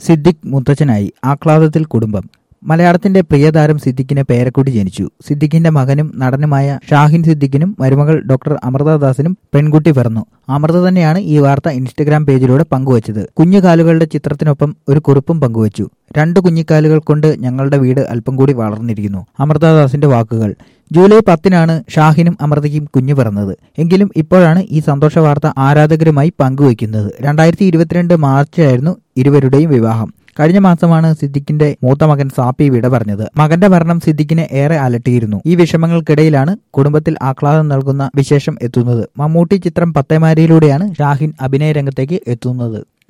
സിദ്ദിഖ് മുത്തച്ഛനായി ആഹ്ലാദത്തിൽ കുടുംബം മലയാളത്തിന്റെ പ്രിയതാരം സിദ്ദിഖിന് പേരക്കുട്ടി ജനിച്ചു സിദ്ദിഖിന്റെ മകനും നടനുമായ ഷാഹിൻ സിദ്ദിഖിനും മരുമകൾ ഡോക്ടർ അമൃതദാസിനും പെൺകുട്ടി പിറന്നു അമൃത തന്നെയാണ് ഈ വാർത്ത ഇൻസ്റ്റഗ്രാം പേജിലൂടെ പങ്കുവച്ചത് കുഞ്ഞുകാലുകളുടെ ചിത്രത്തിനൊപ്പം ഒരു കുറിപ്പും പങ്കുവച്ചു രണ്ട് കുഞ്ഞിക്കാലുകൾ കൊണ്ട് ഞങ്ങളുടെ വീട് അല്പം കൂടി വളർന്നിരിക്കുന്നു അമൃതദാസിന്റെ വാക്കുകൾ ജൂലൈ പത്തിനാണ് ഷാഹിനും അമൃതയ്ക്കും കുഞ്ഞു പിറന്നത് എങ്കിലും ഇപ്പോഴാണ് ഈ സന്തോഷ വാർത്ത ആരാധകരുമായി പങ്കുവയ്ക്കുന്നത് രണ്ടായിരത്തി ഇരുപത്തിരണ്ട് മാർച്ചിലായിരുന്നു ഇരുവരുടെയും വിവാഹം കഴിഞ്ഞ മാസമാണ് സിദ്ദിഖിന്റെ മൂത്ത മകൻ സാപ്പി വിട പറഞ്ഞത് മകന്റെ മരണം സിദ്ദിഖിനെ ഏറെ അലട്ടിയിരുന്നു ഈ വിഷമങ്ങൾക്കിടയിലാണ് കുടുംബത്തിൽ ആഹ്ലാദം നൽകുന്ന വിശേഷം എത്തുന്നത് മമ്മൂട്ടി ചിത്രം പത്തേമാരിയിലൂടെയാണ് ഷാഹിൻ അഭിനയ രംഗത്തേക്ക് എത്തുന്നത്